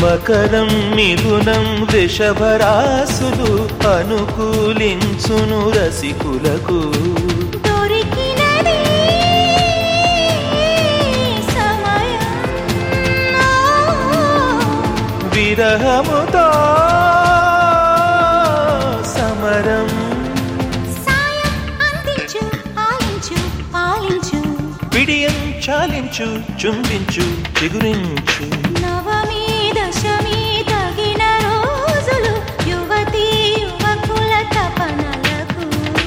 మకరం మిథునం వృషభరాసులు అనుకూలించును రసికులకు దొరికినది సమయం విరహముతో సమరం సాయం అందించు ఆలించు పాలించు విడియం చాలించు చుంబించు చిగురించు నవమి దశమి తగిన రోజులు యువతి యువకుల తపనలకు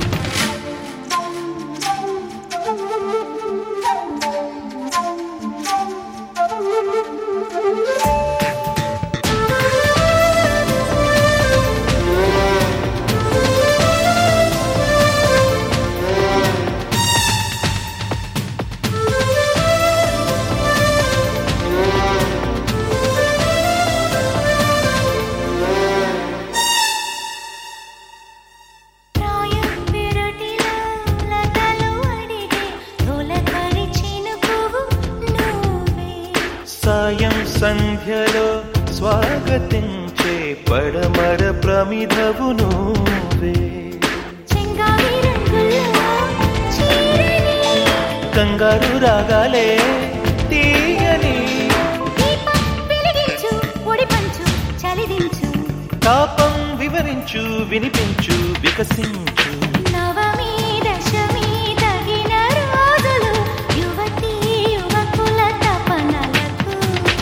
ప్రాయం విరటిలో లతలు అడిగే తొలకరి చినుకువు నువ్వే సాయం సంధ్యలో స్వాగతించే పడమర ప్రమిదవు నువ్వే చెంగావి రంగుల్లో చీరని కంగారు రాగాలే తీయని దీపం వెలిగించు పొడి పంచు చలిదించు తాపం వివరించు వినిపించు వికసించు నవమి దశమి తగిన రోజులు యువతి యువకుల తపనలకు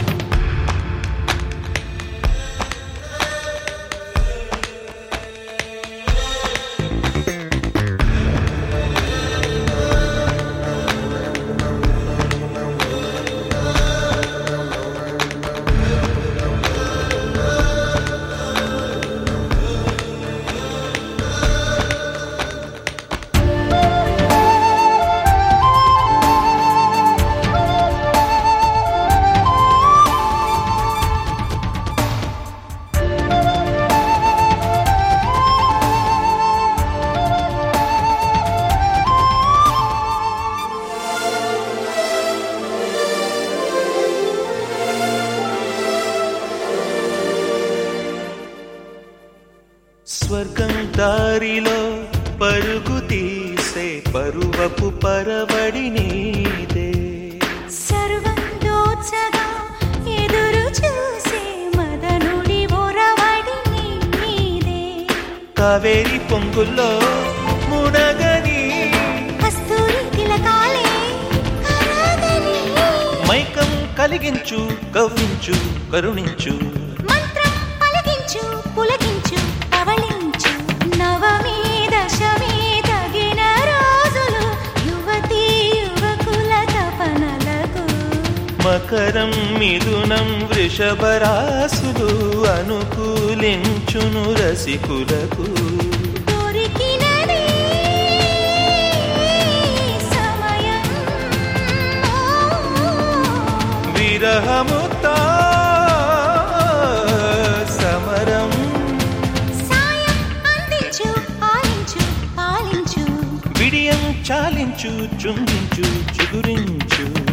స్వర్గం దారిలో పరుగు తీసే పరువపు పరవడి నీదే సర్వం దోచగా ఎదురు చూసే మదనుడి ఒరవడి నీదే కావేరి పొంగుల్లో మునగని కస్తూరి తిలకాలే కరగని మైకం కలిగించు కవ్వించు కరుణించు మంత్రం పలికించు పులకించు పవళించు నవమి దశమి తగిన రోజులు యువతి యువకుల తపనలకు మకరం మిథునం వృషభరాసులు అనుకూలించును రసికులకు దొరికినది సమయం విరహముతో సమరం సాయం అందించు ఆలించు పాలించు విడియం చాలించు చుంబించు చిగురించు